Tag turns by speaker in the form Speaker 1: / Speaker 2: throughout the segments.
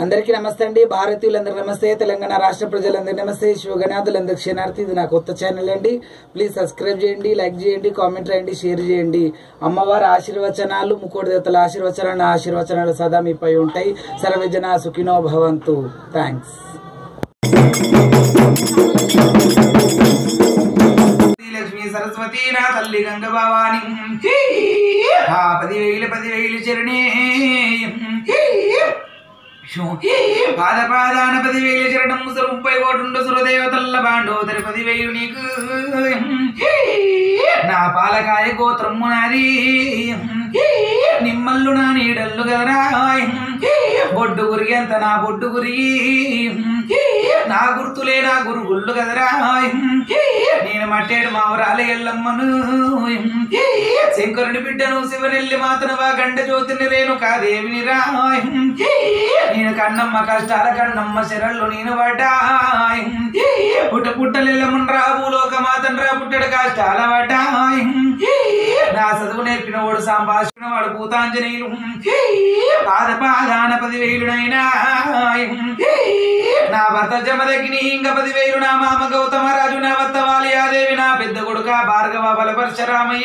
Speaker 1: అందరికీ నమస్తే అండి భారతీయులందరూ నమస్తే తెలంగాణ రాష్ట్ర ప్రజలందరూ నమస్తే శివగణాథులందరూ క్షణార్థి ఇది నా కొత్త ఛానల్ అండి ప్లీజ్ సబ్స్క్రైబ్ చేయండి లైక్ చేయండి కామెంట్ రాయండి షేర్ చేయండి అమ్మవారి ఆశీర్వచనాలు ముకోటి దేవతల ఆశీర్వచనాలు ఆశీర్వచనాలు సదా మీపై ఉంటాయి సర్వజన సుఖినో భవంతు థ్యాంక్స్ లక్ష్మీ సరస్వతి నా తల్లి గంగ భవాని ఆ పదివేలు పదివేలు చరణే పాద పాదాన పదివేలు చరణం ముసరు ముప్పై కోటుండు సురదేవతల్ల బాండోదరి పదివేలు నీకు నా పాలకాయ గోత్రము నాది నిమ్మల్లు నా నీడల్లు కదరా బొడ్డు గురి ఎంత నా బొడ్డు గురి నా గుర్తులే నా గురుగుళ్ళు కదరా నేను మట్టేడు మావరాల ఎల్లమ్మను శంకరుని బిడ్డను శివనెల్లి మాతనవా గండ జ్యోతిని రేణు కాదేవిని రా నేను కన్నమ్మ కష్టాల కన్నమ్మ శరళ్ళు నేను పడ్డా పుట్ట పుట్టలెల్లమ్మన్ రా భూలోక మాతన్ రా పుట్టడు కష్టాల పడ్డా నా చదువు నేర్పిన వాడు సంభాషణ వాడు భూతాంజనేయులు పాద పాదాన పదివేలునైనా నా భర్త జమదగ్ని ఇంక పదివేలు నా మామ గౌతమ రాజు నా వత్త వాలియాదేవి నా పెద్ద కొడుక భార్గవ బల పరశురామయ్య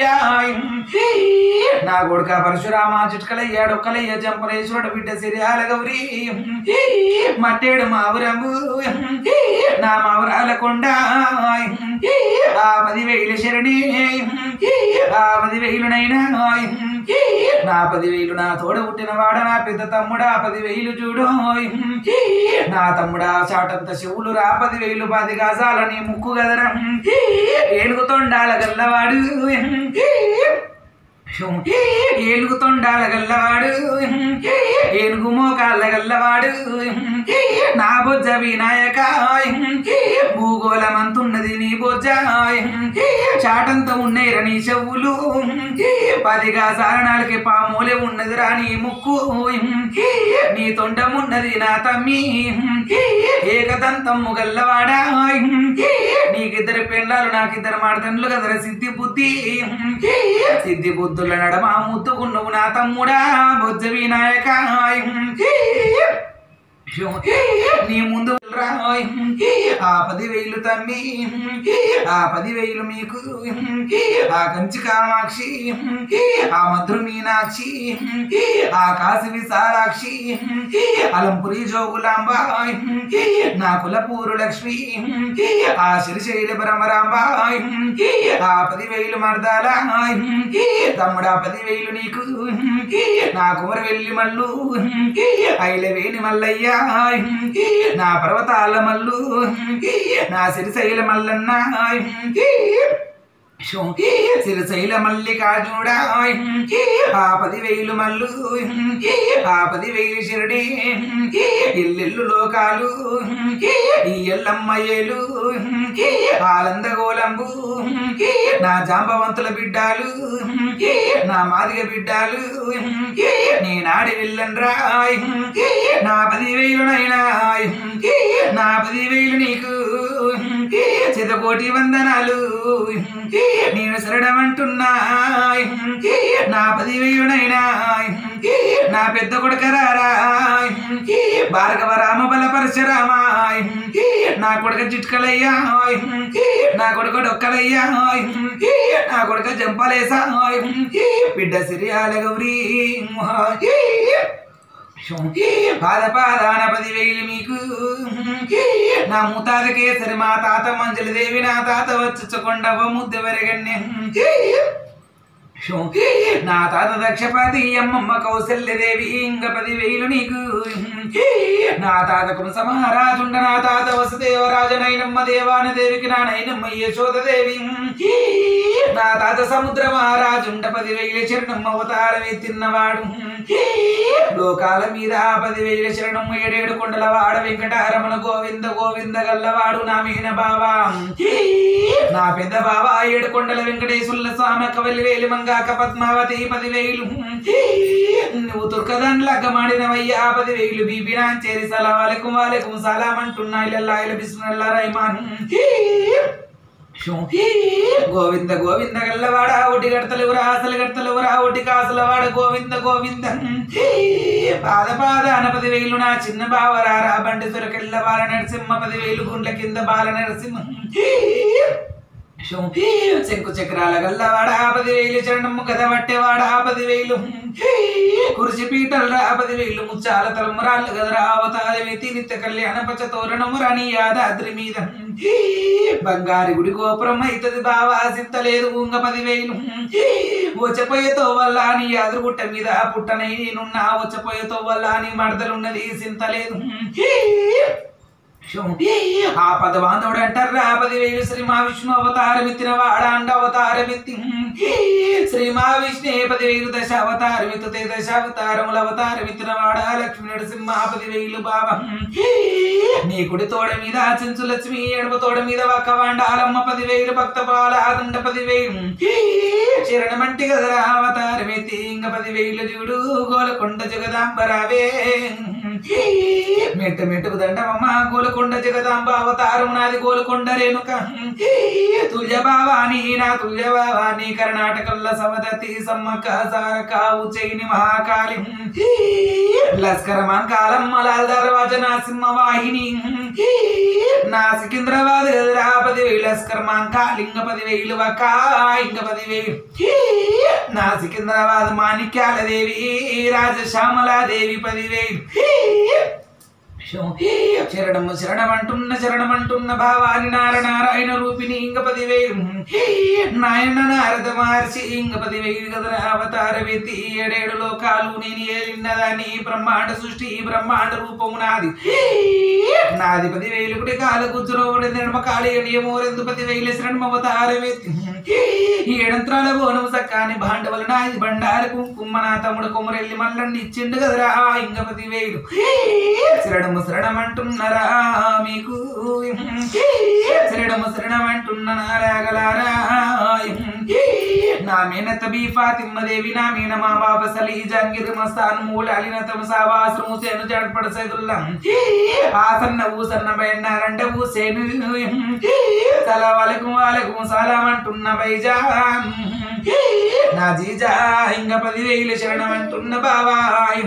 Speaker 1: నా కొడుక పరశురామ చిట్కలయ్య డొక్కలయ్య జంపలేశ్వరుడు బిడ్డ సిరియాల గౌరీ మట్టేడు మావురము నా మావురాల కొండ ఆ పదివేలు శరణి ఆ పదివేలునైనా నా పదివేలు నా తోడ పుట్టిన వాడ నా పెద్ద తమ్ముడా పదివేలు చూడు నా తమ్ముడా చాటంత శివులు రా పదివేలు పది గాజాలని ముక్కు గదరా ఏనుగు తొండాల గల్లవాడు ఏనుగు తొండాల గల్లవాడు ఏనుగు మోకాళ్ళ గల్లవాడు నా బొజ్జ వినాయక భూగోళమంతున్నది నీ బొజ్జ చాటంత ఉన్నాయి నీ చెవులు పదిగా సారణాలకి పామూలే ఉన్నది రా నీ ముక్కు నీ తొండమున్నది నా తమ్మి ఏకదంతమ్ము గల్లవాడా నీకిద్దరు పెళ్ళాలు నాకిద్దరు మాడతండ్లు కదరా సిద్ధి బుద్ధి సిద్ధి బుద్ధుల నడమ ముద్దుకున్నవు నా తమ్ముడా బొజ్జ వినాయక నీ ముందు రా ఆ పదివేలు తమ్మి ఆ పదివేలు మీకు ఆ కంచి కామాక్షి ఆ మధుర మీనాక్షి ఆ కాశీ విశాలాక్షి అలంపురి జోగులాంబ నా కులపూరు లక్ష్మి ఆ శ్రీశైల భ్రమరాంబ ఆ పదివేలు మర్దాల తమ్ముడా పదివేలు నీకు నా కుమర వెళ్ళి మల్లు ఐలవేణి మల్లయ్య నా పర్వతాల మల్లు నా సిరిశైల మల్లన్న సిరిశైల మల్లికార్జునుడా ఆ పదివేలు మల్లు ఆ పదివేలు షిరడి ఇల్లెల్లు లోకాలు ఈ ఎల్లమ్మయ్యేలు ఆనందగోళంబు నా జాంబవంతుల బిడ్డాలు నా మాదిగ బిడ్డాలు నేనాడి వెళ్ళన్రా నా పదివేలునైనా నా పదివేలు నీకు చితకోటి వందనాలు నేను శరణమంటున్నా నా పదివేయునైనా నా పెద్ద కొడుకరారా భార్గవ రామ బల పరశురామ నా కొడుక చిట్కలయ్యా నా కొడుక డొక్కలయ్యా నా కొడుక జంపలేసా బిడ్డ సిరియాల గౌరీ పాద పాదాన పదివేలు మీకు నా ముతాత కేసరి మా తాత మంజలి దేవి నా తాత వచ్చుకొండవ ముద్దు వెరగన్నే నా తాత దక్షపతి అమ్మమ్మ కౌశల్యదేవి ఇంక పదివేలు నీకు నా తాత కుంస మహారాజుండ నా తాత వసుదేవరాజనైనమ్మ దేవాన దేవికి నా నైనమ్మ యశోదదేవి నా తాత సముద్ర మహారాజుండ పదివేల శరణమ్మ అవతారం ఎత్తిన్నవాడు లోకాల మీద పదివేల శరణం ఏడేడు కొండల వాడ వెంకటారమణ గోవింద గోవింద గల్లవాడు నా మీన బావా నా పెద్ద బావా ఏడు కొండల వెంకటేశ్వర స్వామి కవలి వేలి మంగాక పద్మావతి పదివేలు నువ్వు తుర్కదాన్ లగ్గమాడినవయ్యా పదివేలు బీబీనా చేరి సలా వాలెకుం వాలెకుం సలాం అంటున్నా ఇల్లల్లా ఇల బిస్మిల్లా రైమాన్ గోవింద గోవింద గల్లవాడ ఒడ్డి గడతలేవురా ఆసలు గడతలేవురా ఒడ్డి కాసులవాడ గోవింద గోవింద పాద పాద అనపది వేలు నా చిన్న బావరారా బండి సురకెళ్ళ బాల నరసింహ పది వేలు గుండ్ల కింద బాల నరసింహ శంకు చక్రాల గల్లవాడ పది వేలు చరణము గద పట్టేవాడ పది వేలు కురిసి పీటలు రా పది వేలు ముచ్చాల తలమురాళ్ళు గదరా అవతారమేతి నిత్య కళ్యాణ పచ తోరణము రాణి యాదాద్రి మీద బంగారు గుడి గోపురం అయితది బావా సింతలేదు ఉంగ పదివేలు వచ్చపోయేతో వల్ల నీ యాదురు గుట్ట మీద పుట్టనై నేనున్నా వచ్చపోయేతో వల్ల నీ మడతలున్నది సింతలేదు ఆ పదవాంధవుడు అంటారా పదివేలు శ్రీ మహావిష్ణు అవతారమిత్తిన వాడాండ అవతారమిత్తి శ్రీ మహావిష్ణు పదివేలు దశ అవతారమిత్తుతే దశ అవతారముల అవతారమిత్తిన వాడా లక్ష్మీ నరసింహ పదివేలు బాబా నీ కుడి తోడ మీద చెంచు లక్ష్మి ఎడమ తోడ మీద ఒక వాండాలమ్మ పదివేలు భక్త పాల ఆదండ పదివేలు శరణమంటి గదరా అవతారమిత్తి ఇంక పదివేలు చూడు గోలకొండ జగదాంబరావే మెట్ట మెట్టుకు దండమమ్మ గోలకొండ జగదాంబ అవతారం నాది గోలకొండ రేణుక తుల్య భావాని నా తుల్య భావాని కర్ణాటకల్ల సవదతి సమ్మక్క సారక ఉజ్జయిని మహాకాళి లస్కరమాన్ కాలం మలాల్ దర్వాజ నా సింహ వాహిని నా సికింద్రాబాద్ గదిరా పదివేలు లస్కరమాన్ కాలింగ పదివేలు వక ఇంగ పదివేలు నా సికింద్రాబాద్ మాణిక్యాల దేవి రాజశ్యామలాదేవి పదివేలు శరణము శరణమంటున్న శరణమంటున్న భావాని నార నారాయణ రూపిణి ఇంగ పదివేలు నాయన నారద మహర్షి ఇంగ పదివేలు గదర అవతార వ్యక్తి ఏడేడు లోకాలు నేను ఏలిన్నదాన్ని బ్రహ్మాండ సృష్టి బ్రహ్మాండ రూపము నాది నాది పదివేలు కుడి కాల గుజ్జురోడు నడమ కాళి నియమోరెందు పదివేలు శరణం అవతార వ్యక్తి ఏడంత్రాల బోనము సక్కాని భాండవల నాది బండారు కుంకుమ నా తమ్ముడు కొమ్మరెల్లి మల్లండి ఇచ్చిండు కదరా ఇంగ పదివేలు శరణము శరణమంటున్నరా మీకు శరణము శరణమంటున్నారాగలారా నా మేనత బీ ఫాతిమ్మదేవి నా మీన మా బాబ సలీ జంగిర్ మస్తాన్ మూల అలినతము సావాసము సేను జడపడ సైదుల్లం ఆసన్న ఊసన్న బయన్నారంట ఊసేను సలా వాళ్ళకు వాళ్ళకు సలాం అంటున్న బైజాన్ నా జీజా ఇంగ పదివేలు శరణం అంటున్న బావా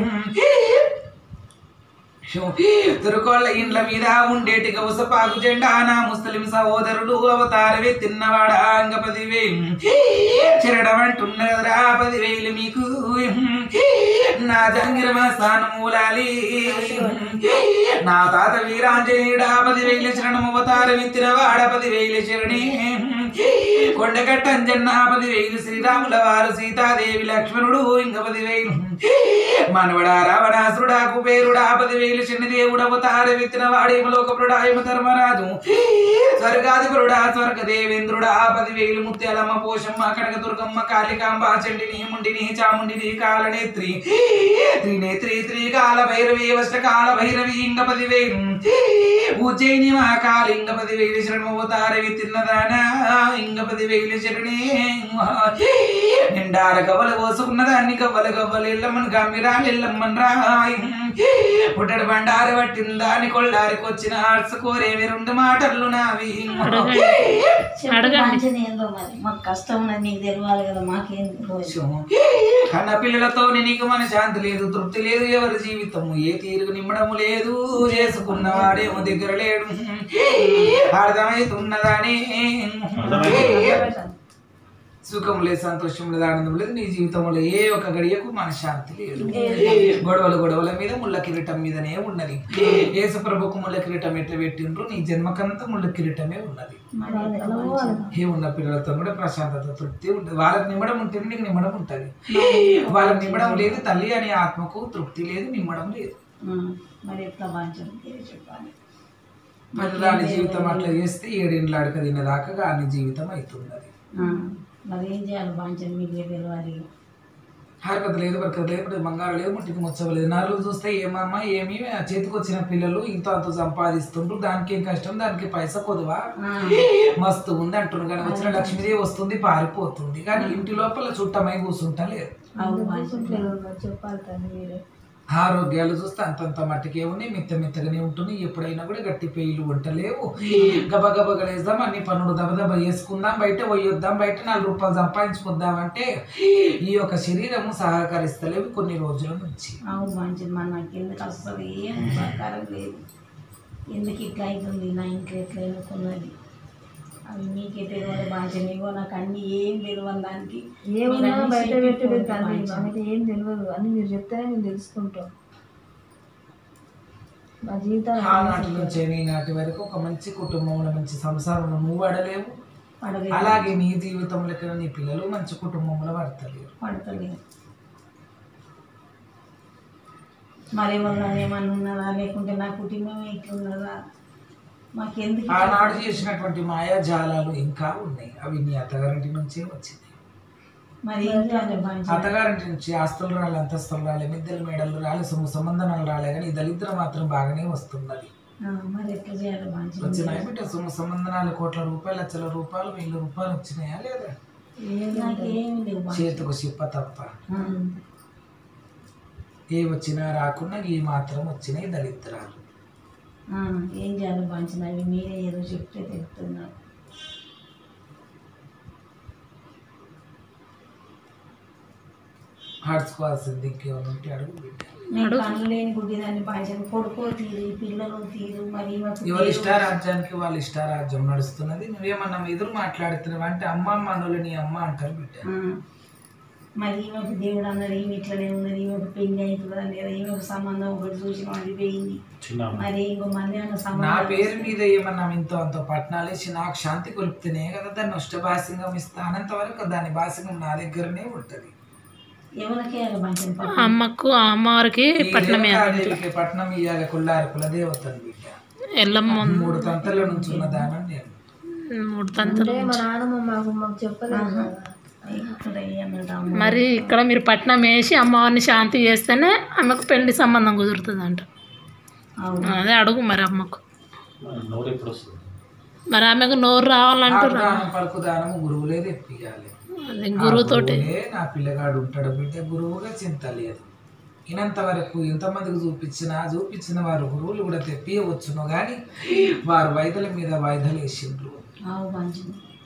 Speaker 1: తిరుకోళ్ళ ఇండ్ల మీద ఉండేటి గౌసపాకు జెండా నా ముస్లిం సహోదరుడు అవతారవే తిన్నవాడా అంగ పదివేలు చిరడమంటున్నదరా పదివేలు మీకు నా జంగిరమ స్థానం మూలాలి నా తాత వీరాంజనేయుడా పదివేలు శరణం అవతారం ఎత్తినవాడ పదివేలు శరణి కొండగట్టంజన్న పదివేలు శ్రీరాముల వారు సీతాదేవి లక్ష్మణుడు ఇంక పదివేలు మనవడా రావణాసురుడా కుబేరుడా పదివేలు చిన్నదేవుడు అవతార విత్తిన వాడేమలోకపురుడా యమ ధర్మరాజు స్వర్గాధిపురుడా స్వర్గదేవేంద్రుడా పదివేలు ముత్యాలమ్మ పోషమ్మ కనక దుర్గమ్మ కాళికాంబ చండిని ముండిని చాముండిని కాలనేత్రి త్రినేత్రి త్రికాల భైరవి వష్టకాల భైరవి ఇంగ పదివేలు ఉజ్జయిని మహాకాళి ఇంగ పదివేలు శరణమవతార విత్తిన్నదానా ఇంగ పదివేలు శరణే నిండార గవ్వలు పోసుకున్న దాన్ని గవ్వలు గవ్వలు ఎల్లమ్మని గమ్మిరాలు ఎల్లమ్మని రాయి పుట్టడు బండారు పట్టిందా అని కొల్లారికి వచ్చిన ఆర్చుకోరేవి రెండు మాటలు నావి
Speaker 2: మంచిది ఏందో మరి మాకు కష్టం ఉన్నది నీకు తెలియాలి కదా మాకేం రోజు
Speaker 1: కన్న పిల్లలతో నీకు మన శాంతి లేదు తృప్తి లేదు ఎవరి జీవితము ఏ తీరుకు నిమ్మడము లేదు చేసుకున్న వాడేమో దగ్గర లేడు అర్థమైతున్నదని సుఖం లేదు సంతోషం లేదు ఆనందం లేదు నీ జీవితంలో ఏ ఒక్క గడియకు మన శాంతి లేదు గొడవలు గొడవల మీద ముళ్ళ కిరీటం మీదనే ఉన్నది యేసు ప్రభుకు ముళ్ళ కిరీటం ఎట్లా పెట్టిండ్రు నీ జన్మకంతా ముళ్ళ కిరీటమే ఉన్నది ఏ ఉన్న పిల్లలతో కూడా ప్రశాంతత తృప్తి ఉంటుంది వాళ్ళకి నిమ్మడం ఉంటుంది నీకు నిమ్మడం ఉంటుంది వాళ్ళకి నిమ్మడం లేదు తల్లి అనే ఆత్మకు తృప్తి లేదు నిమ్మడం లేదు
Speaker 2: మరి ఎట్లా బాంచం చెప్పాలి
Speaker 1: మరి దాని జీవితం అట్లా చేస్తే ఏడేండ్ల అడక తినేదాకా దాని జీవితం అవుతున్నది
Speaker 2: ఆ, మరి ఏం చేయాలి బాంచం మీకే తెలియాలి
Speaker 1: హరకత లేదు బరకత లేదు ఇప్పుడు బంగారం లేదు ముట్టికి ముచ్చవలేదు నలుగురు చూస్తే ఏమమ్మా ఏమి చేతికి వచ్చిన పిల్లలు ఇంత అంత సంపాదిస్తుండ్రు దానికి ఏం కష్టం దానికి పైసా కొదువా
Speaker 2: ఆ,
Speaker 1: మస్తు ఉంది అంటున్నారు కానీ వచ్చిన లక్ష్మీదేవి వస్తుంది పారిపోతుంది కానీ ఇంటి లోపల చుట్టమై కూర్చుంటా లేదు
Speaker 2: అవును బాంచం
Speaker 3: చెప్పాలి తను మీరే
Speaker 1: ఆరోగ్యాలు చూస్తే అంతంత మట్టికే ఉన్నాయి మెత్త మెత్తగానే ఉంటున్నాయి ఎప్పుడైనా కూడా గట్టి పెయిలు వంటలేవు గబగబగలేద్దాం అన్ని పనులు దబదబ చేసుకుందాం బయట పోయొద్దాం బయట నాలుగు రూపాయలు సంపాదించుకుందాం అంటే ఈ యొక్క శరీరము సహకరిస్తలేవు కొన్ని రోజుల నుంచి
Speaker 2: అవును మంచిది మన నాకు ఎందుకు అసలు ఏం సహకారం లేదు ఎందుకు ఇట్లా అవుతుంది నా ఇంట్లో ఎట్లా ఎన్నుకున్నది అవి మీకే తెలియదు బాధ్యం ఇగో నాకు అన్ని ఏం తెలియని దానికి
Speaker 3: ఏమున్నా
Speaker 2: మీరు అన్ని
Speaker 3: బయట
Speaker 2: చెప్పి
Speaker 3: పెట్టలేదు
Speaker 2: పోతే
Speaker 3: తల్లి
Speaker 2: మంచిది.
Speaker 3: మనకి ఏం తెలియదు అని మీరు చెప్తేనే మేము తెలుసుకుంటాం మా జీవితాలు
Speaker 1: ఆనాటి నుంచి ఈనాటి వరకు ఒక మంచి కుటుంబంలో మంచి సంసారంలో నువ్వు పడలేవు
Speaker 2: పడలేదు
Speaker 1: అలాగే నీ జీవితంలో కూడా నీ పిల్లలు మంచి కుటుంబంలో పడతలేరు
Speaker 2: పడతలేదు మరి వల్ల ఏమన్నా ఉన్నదా లేకుంటే నా కుటుంబం ఇట్లున్నదా మాకెందుకు ఇట్లా?
Speaker 1: ఆనాడు చేసినటువంటి మాయాజాలాలు ఇంకా ఉన్నాయి అవి నీ అత్తగారింటి నుంచే వచ్చినాయి
Speaker 2: మరి ఏం చేయాలి బాధ్యం
Speaker 1: అత్తగారింటి నుంచి ఆస్తులు రాలే అంతస్తులు రాలే మిద్దెలు మేడలు రాలే సొమ్ము సంబంధనాలు రాలే కానీ ఈ దళిద్రం మాత్రం బాగానే వస్తున్నది
Speaker 2: ఆ, మరి ఎట్లా చేయాలి బాధ్యం
Speaker 1: వచ్చినాయి బిడ్డ సొమ్ము సంబంధనాలు కోట్ల రూపాయలు లక్షల రూపాయలు వెయ్యి రూపాయలు వచ్చినాయా లేదా
Speaker 2: నాకేమి లేవు బాధ్యం.
Speaker 1: చేతికి చిప్ప తప్ప
Speaker 2: ఆ,
Speaker 1: ఏ వచ్చినా రాకున్నా ఈ మాత్రం వచ్చినాయి దళిద్రాలు
Speaker 2: ఆ, ఏం చేయాలి బాధ్యం అవి మీరే ఏదో చెప్తే తెలుపుతున్నారు
Speaker 1: ఆడ్చుకోవాల్సింది ఇంకేమైనా ఉంటే అడుగు బిడ్డ
Speaker 2: నేను కళ్ళు లేని గుడ్డిదాన్ని బాధ్యం కొడుకో తీరు ఈ పిల్లలు తీరు మరి మాకు
Speaker 1: ఎవరి ఇష్టారాజ్యానికి వాళ్ళ ఇష్టారాజ్యం నడుస్తున్నది నువ్వేమన్నా ఎదురు మాట్లాడుతున్నావు అంటే అమ్మ మనోళ్ళు నీ అమ్మ అంటారు బిడ్డ
Speaker 2: ఆ, మరి ఈమెకు దేవుడు అన్నారు ఈమె ఇట్లనే ఉన్నది ఈమెకు పెళ్లి అవుతుందా లేదా ఈమెకు సంబంధం ఒకటి చూసిన అది పోయింది మరి ఇంకో మళ్ళీ అన్న
Speaker 1: నా
Speaker 2: సంబంధం
Speaker 1: పేరు మీద ఏమన్నా ఇంతో అంత పట్నాలు వేసి నాకు శాంతి కొలుపుతేనే కదా దాన్ని నష్టభాసింగం ఇస్తా అనంత వరకు దాని భాసింగం నా దగ్గరనే ఉంటది
Speaker 2: ఎవరికే మంచి
Speaker 4: అమ్మకు ఆ అమ్మవారికి పట్నం
Speaker 1: దేవికి పట్నం ఇయ్యాలి కుల్లారి కులదేవతను బిడ్డ
Speaker 4: ఎల్లమ్మ
Speaker 1: మూడు తంతల నుంచి ఉన్న దానం నేను
Speaker 4: మూడు తంతులు
Speaker 3: అంటే మా నాన్నమ్మ మాకు మాకు చెప్పలేదు కదా.
Speaker 2: ఇక్కడ ఏమంటాము
Speaker 4: మరి ఇక్కడ మీరు పట్నం వేసి అమ్మవారిని శాంతి చేస్తేనే ఆమెకు పెళ్లి సంబంధం కుదురుతుందంట
Speaker 2: అవును
Speaker 4: అదే అడుగు మరి అమ్మకు మరి ఆమెకు నోరు రావాలంటారు
Speaker 1: దానం పలుకు దానము గురువులే తెప్పియాలి
Speaker 4: అది గురువుతోటి
Speaker 1: గురువులే నా పిల్లగాడు ఉంటాడు బిడ్డ గురువుగా చింత లేదు ఇనంత వరకు ఎంతమందికి చూపించినా చూపించిన వారు గురువులు కూడా తెప్పియవచ్చును కానీ వారు వైద్యుల మీద వాయిదాలు వేసిండ్రు
Speaker 2: అవు మంచి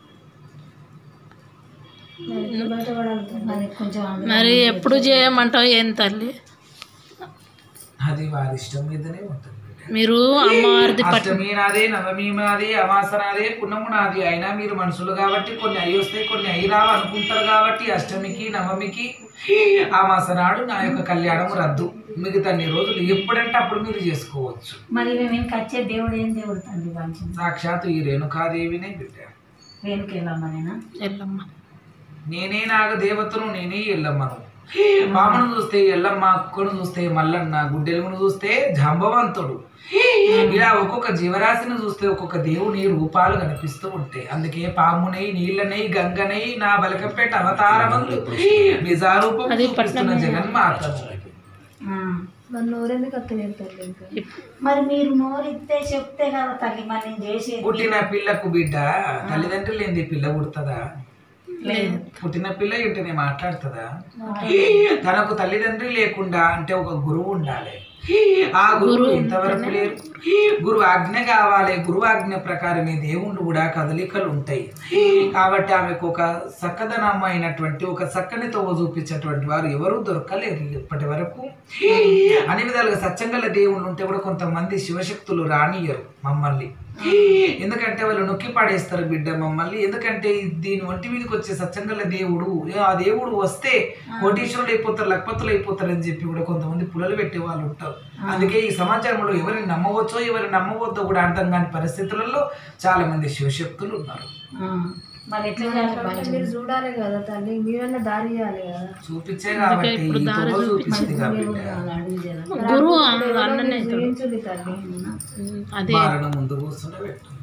Speaker 3: మరి ఎట్లా బయటపడాలి తల్లి?
Speaker 2: మరి కొంచెం ఆమె-
Speaker 4: మరి ఎప్పుడు చేయమంటావు ఏం తల్లి
Speaker 1: అది వారి ఇష్టం మీదనే ఉంటుంది బిడ్డ.
Speaker 4: మీరు అమ్మవారిది పట్నం
Speaker 1: అష్టమి నాదే నవమి నాదే అమాస నాదే పున్నము నాది అయినా మీరు మనుషులు కాబట్టి కొన్ని అయి వస్తాయి కొన్ని అయి రావు అనుకుంటారు కాబట్టి అష్టమికి నవమికి అమాస నాడు నా యొక్క కళ్యాణం రద్దు మిగతా అన్ని రోజులు ఎప్పుడంటే అప్పుడు మీరు చేసుకోవచ్చు
Speaker 2: మరి మేము ఇంకా వచ్చే దేవుడు ఏం దేవుడు తండ్రి మంచి
Speaker 1: సాక్షాత్తు ఈ రేణుకాదేవినే బిడ్డ
Speaker 2: వేణుకెళ్ళమ్మనేనా
Speaker 4: ఎల్లమ్మ
Speaker 1: నేనే నాగ దేవతను నేనే ఎల్లమ్మను పామును చూస్తే ఎల్లమ్మ కుక్కను చూస్తే మల్లన్న గుడ్డెలుగును చూస్తే జాంబవంతుడు ఇలా ఒక్కొక్క జీవరాశిని చూస్తే ఒక్కొక్క దేవుని రూపాలు కనిపిస్తూ ఉంటాయి అందుకే పామునై నీళ్ళనై గంగనై నా బలకంపేట అవతారమందు నిజారూపం చూపిస్తున్న జగన్మాతను
Speaker 2: ఆ.
Speaker 3: మరి నోరెందుకు అక్కలేదు తల్లి ఇంకా
Speaker 2: మరి మీరు నోరిస్తే చెప్తే కదా తల్లి మరి నేను చేసేది
Speaker 1: పుట్టిన పిల్లకు బిడ్డ తల్లిదండ్రులు ఏంది పిల్ల పుడుతుందా
Speaker 2: లేదు
Speaker 1: పుట్టిన పిల్ల ఇంటనే మాట్లాడుతుందా తనకు తల్లిదండ్రి లేకుండా అంటే ఒక గురువు ఉండాలి ఆ గురువు ఇంతవరకు లేరు గురువు ఆజ్ఞ కావాలి గురువు ఆజ్ఞ ప్రకారమే దేవుళ్ళు కూడా కదలికలు ఉంటాయి కాబట్టి ఆమెకు ఒక చక్కదనం అయినటువంటి ఒక చక్కని తోవ చూపించేటువంటి వారు ఎవరు దొరకలేరు ఇప్పటి వరకు అన్ని విధాలుగా సత్యంగల దేవుళ్ళు ఉంటే కూడా కొంతమంది శివశక్తులు రానియరు మమ్మల్ని ఎందుకంటే వాళ్ళు నొక్కి పాడేస్తారు బిడ్డ మమ్మల్ని ఎందుకంటే దీని ఒంటి మీదకి వచ్చే సత్యంగల దేవుడు ఏ ఆ దేవుడు వస్తే కోటీశ్వరులు అయిపోతారు లక్పతులు అయిపోతారు అని చెప్పి కూడా కొంతమంది పుల్లలు పెట్టే వాళ్ళు ఉంటారు అందుకే ఈ సమాజంలో ఎవరిని నమ్మవచ్చో ఎవరిని నమ్మవద్దో కూడా అర్థం కాని పరిస్థితులలో చాలా మంది శివశక్తులు ఉన్నారు
Speaker 2: ఆ. మరి ఎట్లా చేయాలి బాధ్యం?
Speaker 3: మీరు చూడాలి కదా తల్లి మీరన్నా దారి చేయాలి కదా
Speaker 1: చూపించే కాబట్టి ఈ తోవ చూపించింది కాబట్టి
Speaker 2: అలా అడుగు జర.
Speaker 4: గురువు అన్ననే
Speaker 3: చూపించుంది తల్లి
Speaker 4: అదే
Speaker 1: మారణ ముందు కూర్చుంటే పెట్టు